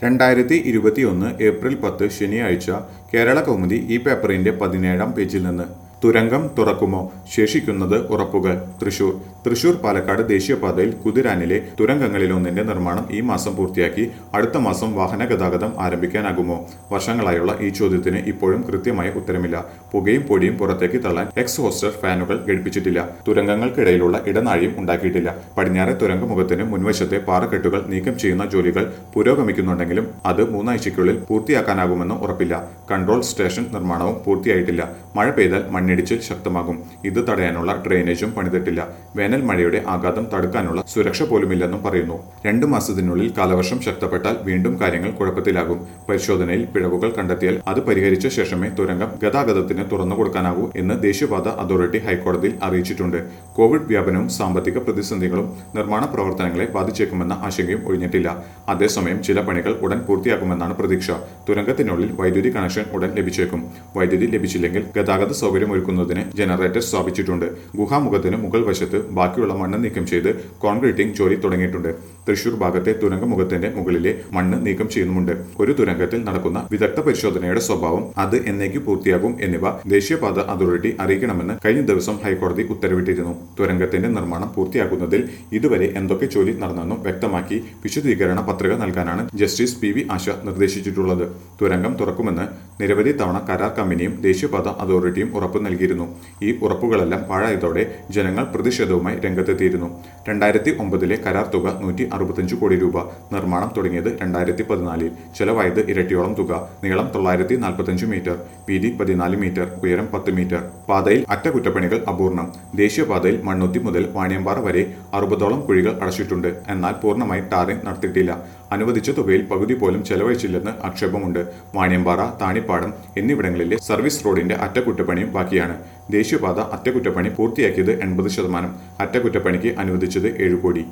രണ്ടായിരത്തി ഇരുപത്തിയൊന്ന് ഏപ്രിൽ പത്ത് ശനിയാഴ്ച കേരള കൗമുദി ഈ പേപ്പറിന്റെ പതിനേഴാം പേജിൽ നിന്ന് തുരങ്കം തുറക്കുമോ ശേഷിക്കുന്നത് ഉറപ്പുകൾ തൃശൂർ തൃശൂർ പാലക്കാട് ദേശീയപാതയിൽ കുതിരാനിലെ തുരങ്കങ്ങളിലൊന്നിന്റെ നിർമ്മാണം ഈ മാസം പൂർത്തിയാക്കി അടുത്ത മാസം വാഹന ഗതാഗതം ആരംഭിക്കാനാകുമോ വർഷങ്ങളായുള്ള ഈ ചോദ്യത്തിന് ഇപ്പോഴും കൃത്യമായ ഉത്തരമില്ല പുകയും പൊടിയും പുറത്തേക്ക് തള്ളാൻ എക്സ് ഹോസ്റ്റർ ഫാനുകൾ ഘടിപ്പിച്ചിട്ടില്ല തുരങ്കങ്ങൾക്കിടയിലുള്ള ഇടനാഴിയും ഉണ്ടാക്കിയിട്ടില്ല പടിഞ്ഞാറെ തുരങ്കമുഖത്തിന് മുൻവശത്തെ പാറക്കെട്ടുകൾ നീക്കം ചെയ്യുന്ന ജോലികൾ പുരോഗമിക്കുന്നുണ്ടെങ്കിലും അത് മൂന്നാഴ്ചയ്ക്കുള്ളിൽ പൂർത്തിയാക്കാനാകുമെന്ന് ഉറപ്പില്ല കൺട്രോൾ സ്റ്റേഷൻ നിർമ്മാണവും പൂർത്തിയായിട്ടില്ല മഴ പെയ്താൽ മണ്ണിടിച്ചിൽ ശക്തമാകും ഇത് തടയാനുള്ള ഡ്രെയിനേജും പണിതിട്ടില്ല വേനൽ മഴയുടെ ആഘാതം തടുക്കാനുള്ള സുരക്ഷ പോലുമില്ലെന്നും പറയുന്നു രണ്ടു മാസത്തിനുള്ളിൽ കാലവർഷം ശക്തപ്പെട്ടാൽ വീണ്ടും കാര്യങ്ങൾ കുഴപ്പത്തിലാകും പരിശോധനയിൽ പിഴവുകൾ കണ്ടെത്തിയാൽ അത് പരിഹരിച്ച ശേഷമേ തുരങ്കം ഗതാഗതത്തിന് തുറന്നു കൊടുക്കാനാകൂ എന്ന് ദേശീയപാത അതോറിറ്റി ഹൈക്കോടതിയിൽ അറിയിച്ചിട്ടുണ്ട് കോവിഡ് വ്യാപനവും സാമ്പത്തിക പ്രതിസന്ധികളും നിർമ്മാണ പ്രവർത്തനങ്ങളെ ബാധിച്ചേക്കുമെന്ന ആശങ്കയും ഒഴിഞ്ഞിട്ടില്ല അതേസമയം ചില പണികൾ ഉടൻ പൂർത്തിയാക്കുമെന്നാണ് പ്രതീക്ഷ തുരങ്കത്തിനുള്ളിൽ വൈദ്യുതി കണക്ഷൻ ഉടൻ ലഭിച്ചേക്കും വൈദ്യുതി ലഭിച്ചില്ലെങ്കിൽ ഗതാഗത സൗകര്യം ഒരുക്കുന്നതിന് ജനറേറ്റർ സ്ഥാപിച്ചിട്ടുണ്ട് ഗുഹാമുഖത്തിന് മുകൾ വശത്ത് ബാക്കിയുള്ള മണ്ണ് നീക്കം ചെയ്ത് കോൺക്രീറ്റിംഗ് ജോലി തുടങ്ങിയിട്ടുണ്ട് തൃശൂർ ഭാഗത്തെ തുരങ്കമുഖത്തിന്റെ മുകളിലെ മണ്ണ് നീക്കം ചെയ്യുന്നുമുണ്ട് ഒരു തുരങ്കത്തിൽ നടക്കുന്ന വിദഗ്ധ പരിശോധനയുടെ സ്വഭാവം അത് എന്നേക്ക് പൂർത്തിയാകും എന്നിവ ദേശീയപാത അതോറിറ്റി അറിയിക്കണമെന്ന് കഴിഞ്ഞ ദിവസം ഹൈക്കോടതി ഉത്തരവിട്ടിരുന്നു തുരങ്കത്തിന്റെ നിർമ്മാണം പൂർത്തിയാക്കുന്നതിൽ ഇതുവരെ എന്തൊക്കെ ജോലി നടന്നെന്നും വ്യക്തമാക്കി വിശദീകരണ പത്രിക നൽകാനാണ് ജസ്റ്റിസ് പി വി ആശ നിർദ്ദേശിച്ചിട്ടുള്ളത് തുരങ്കം തുറക്കുമെന്ന് നിരവധി തവണ കരാർ കമ്പനിയും ദേശീയപാത അതോറിറ്റിയും ഉറപ്പു നൽകിയിരുന്നു ഈ ഉറപ്പുകളെല്ലാം പാഴായതോടെ ജനങ്ങൾ പ്രതിഷേധവുമായി രംഗത്തെത്തിയിരുന്നു രണ്ടായിരത്തി ഒമ്പതിലെ കരാർ തുക നൂറ്റി അറുപത്തഞ്ച് കോടി രൂപ നിർമ്മാണം തുടങ്ങിയത് രണ്ടായിരത്തി പതിനാലിൽ ചെലവായത് ഇരട്ടിയോളം തുക നീളം തൊള്ളായിരത്തി നാൽപ്പത്തഞ്ച് മീറ്റർ വീതി പതിനാല് മീറ്റർ ഉയരം പത്ത് മീറ്റർ പാതയിൽ അറ്റകുറ്റപ്പണികൾ അപൂർണം ദേശീയപാതയിൽ മണ്ണുത്തി മുതൽ വാണിയമ്പാറ വരെ അറുപതോളം കുഴികൾ അടച്ചിട്ടുണ്ട് എന്നാൽ പൂർണ്ണമായി ടാറിംഗ് നടത്തിയിട്ടില്ല അനുവദിച്ച തുകയിൽ പകുതി പോലും ചെലവഴിച്ചില്ലെന്ന് ആക്ഷേപമുണ്ട് വാണിയമ്പാറ താണിപ്പാടം എന്നിവിടങ്ങളിലെ സർവീസ് റോഡിന്റെ അറ്റകുറ്റപ്പണിയും ബാക്കിയാണ് ദേശീയപാത അറ്റകുറ്റപ്പണി പൂർത്തിയാക്കിയത് എൺപത് ശതമാനം അറ്റകുറ്റപ്പണിക്ക് അനുവദിച്ചത് ഏഴ് കോടി